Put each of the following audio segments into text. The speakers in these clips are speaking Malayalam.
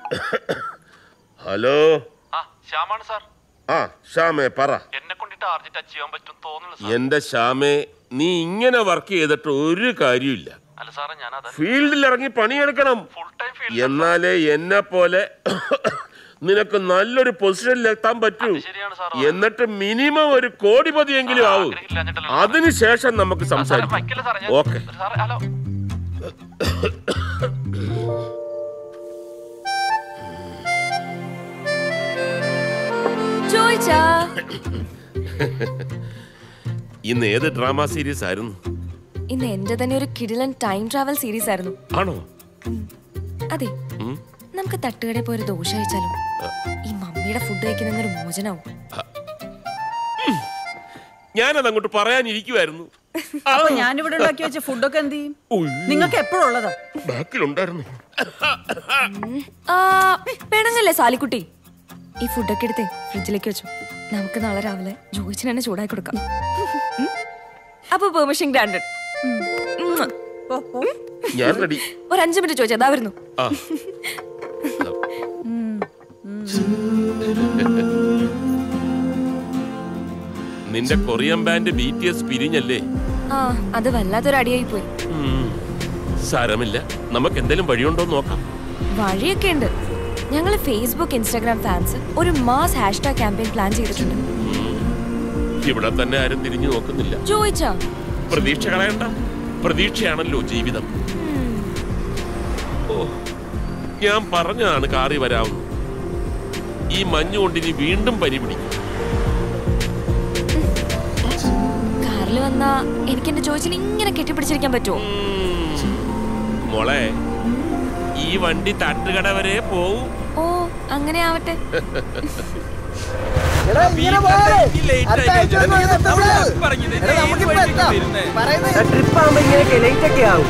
ഹലോ ആ ശ്യാമാണ് സാർ ആ ശ്യാമേ പറ എന്നെ കൊണ്ടിട്ട് ആർജി ടച്ച് ചെയ്യാൻ പറ്റും തോന്നുന്നു സാർ എന്റെ ശ്യാമേ നീ ഇങ്ങനെ വർക്ക് ചെയ്തിട്ട് ഒരു കാര്യമില്ല അല്ല സാറേ ഞാൻ അതെ ഫീൽഡിൽ ഇറങ്ങി പണിയെടുക്കണം ഫുൾ ടൈം ഫീൽഡ് എന്നാലേ എന്നെ പോലെ നിനക്ക് നല്ലൊരു പൊസിഷനിൽ എത്താൻ പറ്റൂ ശരിയാണ് സാർ എന്നിട്ട് മിനിമം ഒരു കോടിപതിയെങ്കിലും ആവും ആഗ്രഹമില്ലാഞ്ഞിട്ടല്ല അതിനുശേഷം നമുക്ക് സാറേ സംസാരിക്കാം വയ്ക്കല്ലേ സാറേ ഞാൻ ഓക്കെ സാറേ ഹലോ ചോദിച്ചാ ഇന്ന് ഏത് ഡ്രാമ സീരീസ് ആയിരുന്നു ഇന്ന് എന്റെ തന്നെ ഒരു കിടിലൻ ടൈം ട്രാവൽ സീരീസ് ആയിരുന്നു ആണോ അതെ ഉം. നമുക്ക് തട്ടുകടയിൽ പോയൊരു ദോശ കഴിച്ചാലോ ഈ മമ്മിയുടെ ഫുഡ് കഴിക്കുന്ന ഒരു മോചനാവും ഞാനത് അങ്ങോട്ട് പറയാനിരിക്കുമായിരുന്നു അപ്പൊ ഞാനിവിടെ ഉണ്ടാക്കി വെച്ച ഫുഡൊക്കെ എന്ത് ചെയ്യും നിങ്ങൾക്ക് എപ്പോഴും ഉള്ളതാ ബാക്കിലുണ്ടായിരുന്നു ആ പെണങ്ങല്ലേ സാലിക്കുട്ടി ഈ ഫുഡൊക്കെ എടുത്തേ ഫ്രിഡ്ജിലേക്ക് വെച്ചു നമുക്ക് നാളെ രാവിലെ ജോയിച്ചിന് തന്നെ ചൂടാക്കി കൊടുക്കാം ഉം? അപ്പൊ പെർമിഷൻ ഗ്രാൻഡഡ് പോ, പോ. ഞാൻ റെഡി ഒരു അഞ്ചു മിനിറ്റ് ചോദിച്ചാ അതാ വരുന്നു ആ നിന്റെ Korean band B T S പിരിഞ്ഞല്ലേ ആ അത് വല്ലാത്തൊരു അടിയായി പോയി ഉം. സാരമില്ല നമുക്ക് എന്തെങ്കിലും വഴിയുണ്ടോ എന്ന് നോക്കാം വഴിയൊക്കെ ഉണ്ട് ഞങ്ങൾ ഫേസ്ബുക്ക് ഇൻസ്റ്റാഗ്രാം ഫാൻസ് ഒരു മാസ് ഹാഷ്ടാഗ് ക്യാമ്പയിൻ പ്ലാൻ ചെയ്തിട്ടുണ്ട് ഇവിടെ തന്നെ ആരും തിരിഞ്ഞു നോക്കുന്നില്ല ചോദിച്ചാ പ്രതീക്ഷ കളയണ്ട പ്രതീക്ഷയാണല്ലോ ജീവിതം ഓ ഞാൻ പറഞ്ഞതാണ് കാറി വരാവുന്നത് ഈ മഞ്ഞുകൊണ്ട് ഇനി വീണ്ടും പനി പിടിക്കും കാറിൽ വന്നാ എനിക്ക് എന്റെ ചോദിച്ചിന് ഇങ്ങനെ കെട്ടിപ്പിടിച്ചിരിക്കാൻ പറ്റുമോ ഉം. മോളെ ഈ വണ്ടി തട്ടുകട വരെ പോവും ഓ അങ്ങനെ ആവട്ടെ ട്രിപ്പ് ആകുമ്പോ ഇങ്ങനെയൊക്കെ ലേറ്റ് ഒക്കെ ആവും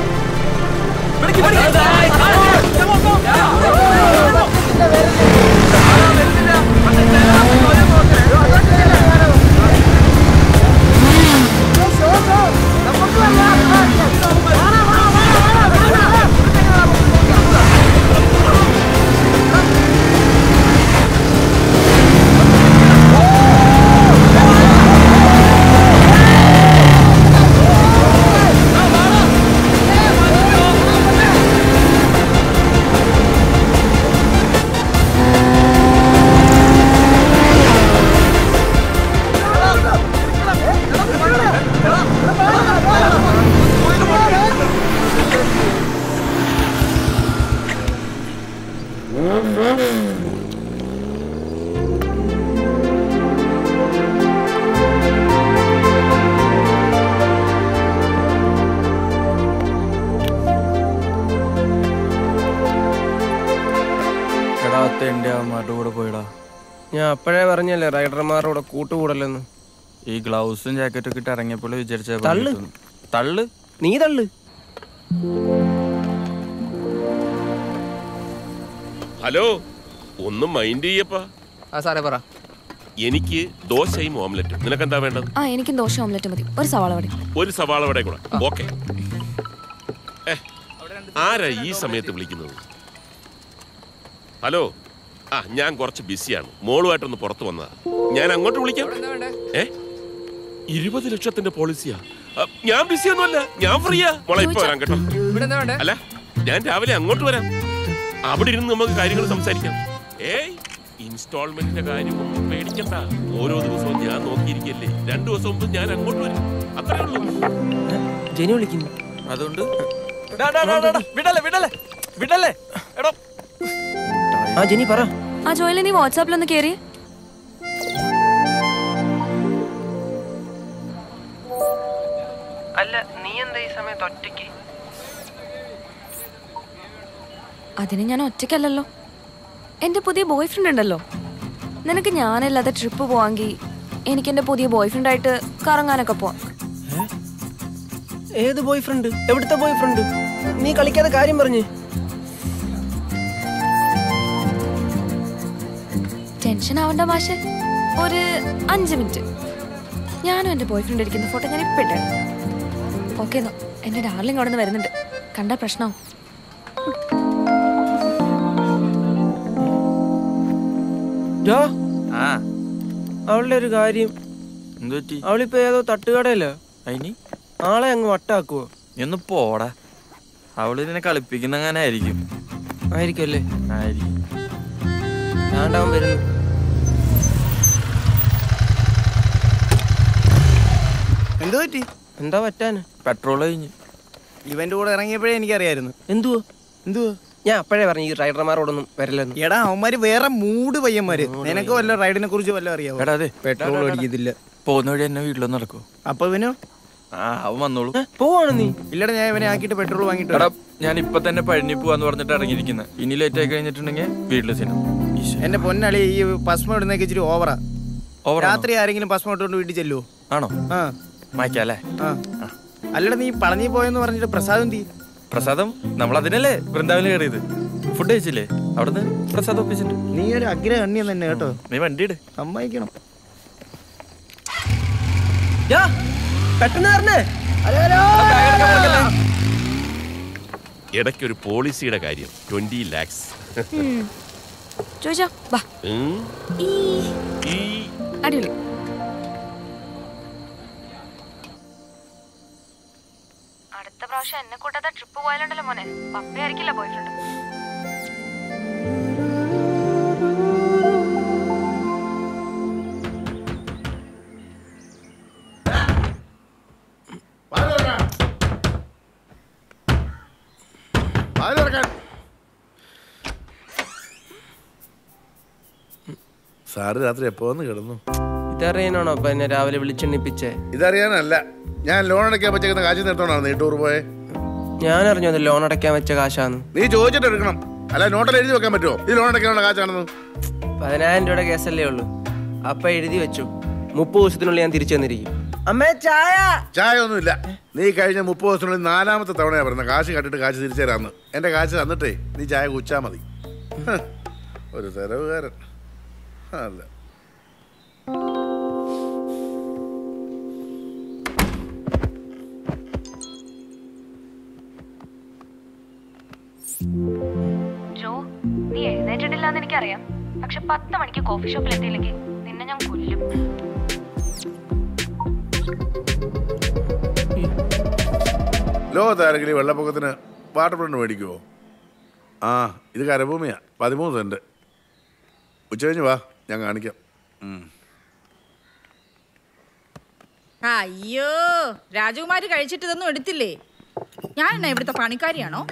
എടാ എന്റെ അവന്മാരുടെ കൂടെ പോയിടാ ഞാൻ അപ്പോഴേ പറഞ്ഞല്ലേ റൈഡർമാരുടെ കൂടെ കൂട്ടുകൂടല്ലെന്ന് ഈ ഗ്ലൗസും ജാക്കറ്റും ഒക്കെ ഇട്ട് ഇറങ്ങിയപ്പോൾ വിചാരിച്ച തള്ള്. തള്ളു നീ തള്ളു ഹലോ ഒന്നും മൈൻഡ് ചെയ്യപ്പാ ആ സാറേ പറ എനിക്ക് ദോശയും ഓംലെറ്റും നിനക്കെന്താ വേണ്ടത് ആ എനിക്കും ദോശ ഓംലെറ്റ് മതി ഒരു സവാള വടി ഒരു സവാള വടയും കൂടെ ഓക്കെ ആരാ ഈ സമയത്ത് വിളിക്കുന്നത് ഹലോ ആ ഞാൻ കുറച്ച് ബിസിയാണ് മോളുമായിട്ടൊന്ന് പുറത്തു വന്നതാ ഞാൻ അങ്ങോട്ട് വിളിക്കാം ഏ ഇരുപത് ലക്ഷത്തിന്റെ പോളിസിയാ ആ, ഞാൻ ബിസി ഒന്നുമല്ല ഞാൻ ഫ്രീയാ മോളെ ഇപ്പൊ വരാം കേട്ടോ അല്ല ഞാൻ രാവിലെ അങ്ങോട്ട് വരാം അവിടെ ഇരുന്ന് നമുക്ക് കാര്യങ്ങൾ സംസാരിക്കാം ഏയ് ഇൻസ്റ്റാൾമെന്റിന്റെ കാര്യം ഒന്നും പേടിക്കണ്ട ഓരോ ദിവസവും ഞാൻ നോക്കിയിരിക്കല്ലേ രണ്ടു ദിവസം മുമ്പ് ഞാൻ അങ്ങോട്ട് വരും അത്രേ ഉള്ളൂ ജെനി വിളിക്കുന്നു അതുകൊണ്ട് ഡാ, ഡാ, ഡാ, ഡാ, ഡാ, വിടല്ലേ വിടല്ലേ വിടല്ലേ എടോ ആ ജെനി പറ ആ ജോയിലെ നീ വാട്സാപ്പിലൊന്ന് കയറി അല്ല നീ എന്താ ഈ സമയത്ത് ഒറ്റയ്ക്ക് അതിന് ഞാൻ ഒറ്റയ്ക്കല്ലല്ലോ എന്റെ പുതിയ ബോയ് ഫ്രണ്ട് ഉണ്ടല്ലോ നിനക്ക് ഞാനല്ലാതെ ട്രിപ്പ് പോവാങ്കിൽ എനിക്ക് എന്റെ പുതിയ ബോയ് ഫ്രണ്ട് ആയിട്ട് കറങ്ങാനൊക്കെ പോവാം ഏത് ബോയ് ഫ്രണ്ട് എവിടുത്തെ ബോയ് ഫ്രണ്ട് നീ കളിക്കാതെ കാര്യം പറഞ്ഞ് ടെൻഷൻ ആവണ്ട മാഷെ ഒരു അഞ്ച് മിനിറ്റ് ഞാനും എന്റെ ബോയ് ഫ്രണ്ട് ഇരിക്കുന്ന ഫോട്ടോ ഞാൻ ഇപ്പൊ ഇട്ടേ ഓക്കെ എന്നാ എന്റെ ഡാർലിംഗ് അവിടെ നിന്ന് വരുന്നുണ്ട് കണ്ട പ്രശ്നമാവും ജോ ആ അവളുടെ ഒരു കാര്യം എന്തു പറ്റി അവളിപ്പോ ഏതോ തട്ടുകടയല്ലോ അതിന് ആളെ അങ്ങ് വട്ടാക്കുവോ നീ ഒന്ന് പോടാ അവള് ഇതിനെ കളിപ്പിക്കുന്ന അങ്ങനെ ആയിരിക്കും ആയിരിക്കല്ലേ ആയിരിക്കും ഞാണ്ടാവൻ വരുന്നു എന്തു പറ്റി എന്താ പറ്റാന് പെട്രോൾ കഴിഞ്ഞ് ഇവന്റെ കൂടെ ഇറങ്ങിയപ്പോഴേ എനിക്കറിയായിരുന്നു എന്തുവോ എന്തുവാ ഞാൻ അപ്പോഴേ പറഞ്ഞു ഈ റൈഡർമാരോടൊന്നും വരില്ലെന്ന് എടാ അവന്മാര് വേറെ മൂട് പയ്യന്മാര് നിനക്ക് വല്ല റൈഡിനെ കുറിച്ച് വല്ല അറിയാവോ എടാ അതെ പെട്രോൾ അടിക്കത്തില്ല പോകുന്ന വഴി എന്നെ വീട്ടിലൊന്നും നടക്കോ അപ്പൊ ഇവനോ ആ അവൻ വന്നോളൂ പോവാണ് നീ ഇല്ലടാ ഞാൻ ഇവനെ ആക്കിയിട്ട് പെട്രോൾ വാങ്ങിട്ട് എടാ വരാം. ഞാൻ ഇപ്പൊ തന്നെ പഴനി പോവാന്ന് പറഞ്ഞിട്ട് ഇറങ്ങിയിരിക്കുന്നത് ഇനി ലേറ്റ് ആയി കഴിഞ്ഞിട്ടുണ്ടെങ്കിൽ വീട്ടില് സിനിമ എന്റെ പൊന്നളി ഈ ഭസ്മം ഇടുന്നൊക്കെ ഇച്ചിരി ഓവറാ ഓവർ രാത്രി ആരെങ്കിലും ഭസ്മം ഇട്ടുകൊണ്ട് വീട്ടിൽ ചെല്ലുവോ ആണോ ആ മായ്ക്കല്ലേ ആ അല്ലടാ നീ പളനി പോയെന്ന് പറഞ്ഞിട്ട് പ്രസാദം തീ പ്രസാദം നമ്മൾ അതിനല്ലേ വൃന്ദാവനിൽ കയറിയത് ഫുഡ് കഴിച്ചില്ലേ അവിടുന്ന് പ്രസാദം ഒപ്പിച്ചിട്ട് നീ ഒരു അഗ്രഹണ്യം തന്നെ കേട്ടോ നീ വണ്ടി ഇട് സമ്മതിക്കണം ജോ, പെട്ടെന്ന് പറഞ്ഞേ ഇടയ്ക്കൊരു പോളിസിയുടെ കാര്യം ട്വന്റി ലാക്സ് ചോദിച്ചാ വാ ഈ ഈ അടിപൊളി അടുത്ത പ്രാവശ്യം എന്നെ കൂട്ടാതെ ട്രിപ്പ് പോയാലുണ്ടല്ലോ മോനെ പപ്പയായിരിക്കില്ല പോയിട്ടുണ്ട് സാറ് രാത്രി എപ്പോ വന്ന് കിടന്നു ഇതറിയാനാണോ അപ്പൊ എന്നെ രാവിലെ വിളിച്ചെണ്ണിപ്പിച്ചേ ഇതറിയാനല്ല ഞാൻ ലോൺ അടയ്ക്കാൻ പറ്റുന്ന കാശ് നിർത്തോണാണ് നീ ടൂർ പോയെ ഞാൻ അറിഞ്ഞു അത് ലോൺ അടയ്ക്കാൻ വെച്ച കാശാന്ന് നീ ചോദിച്ചിട്ട് എടുക്കണം അല്ല നോട്ടിൽ എഴുതി വെക്കാൻ പറ്റുമോ ഇത് ലോൺ അടയ്ക്കാനുള്ള കാശാണെന്ന് പതിനായിരം രൂപയുടെ കേസല്ലേ ഉള്ളൂ അപ്പൊ എഴുതി വെച്ചു മുപ്പത് ദിവസത്തിനുള്ളിൽ ഞാൻ തിരിച്ചു തന്നിരിക്കും അമ്മേ ചായ ചായ ഒന്നുമില്ല നീ കഴിഞ്ഞ മുപ്പത് ദിവസത്തിനുള്ളിൽ നാലാമത്തെ തവണയാ പറയുന്നത് കാശ് കണ്ടിട്ട് കാശ് തിരിച്ചു തരാന്ന് എന്റെ കാശ് തന്നിട്ടേ നീ ചായ കുച്ചാ മതി ഹ്, ഒരു തരവുകാരൻ അല്ല ജോ നീ എഴുന്നേറ്റിട്ടില്ല എന്ന് എനിക്കറിയാം പക്ഷെ പത്ത് മണിക്ക് കോഫി ഷോപ്പിൽ എത്തിയില്ലെങ്കിൽ നിന്നെ ഞാൻ കൊല്ലും ലോകത്താരെങ്കിലും ഈ വെള്ളപ്പൊക്കത്തിന് വാട്ടർ ഫ്രണ്ട് മേടിക്കുമോ ആ ഇത് കരഭൂമിയാ പതിമൂന്ന് സെന്റ് ഉച്ച കഴിഞ്ഞ് വാ ഞാൻ കാണിക്കാം ഉം. അയ്യോ രാജകുമാരി കഴിച്ചിട്ട് ഇതൊന്നും എടുത്തില്ലേ ഞാൻ എന്നാ ഇവിടുത്തെ പണിക്കാരിയാണോ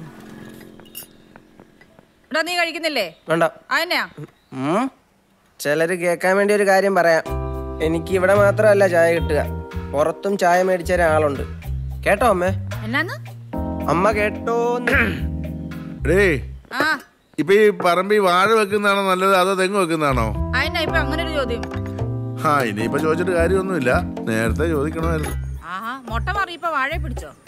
എടാ നീ കഴിക്കുന്നില്ലേ വേണ്ട അതെന്നാ ഉം. ചിലര് കേൾക്കാൻ വേണ്ടി ഒരു കാര്യം പറയാം എനിക്ക് ഇവിടെ മാത്രമല്ല ചായ കിട്ടുക പുറത്തും ചായ മേടിച്ച ഒരാളുണ്ട് കേട്ടോ അമ്മേ എന്നാന്ന് അമ്മ കേട്ടോന്ന് ഡേ ആ ഇപ്പൊ ഈ പറമ്പി വാഴ വെക്കുന്നതാണോ നല്ലത് അതോ തെങ്ങ് വെക്കുന്നതാണോ അതെന്നാ ഇപ്പൊ അങ്ങനെ ഒരു ചോദ്യം ആ ഇനിയിപ്പോ ചോദിച്ചിട്ട് കാര്യമൊന്നുമില്ല നേരത്തെ ചോദിക്കണമായിരുന്നു ആഹാ മുട്ട മാറി ഇപ്പൊ വാഴ പിടിച്ചോ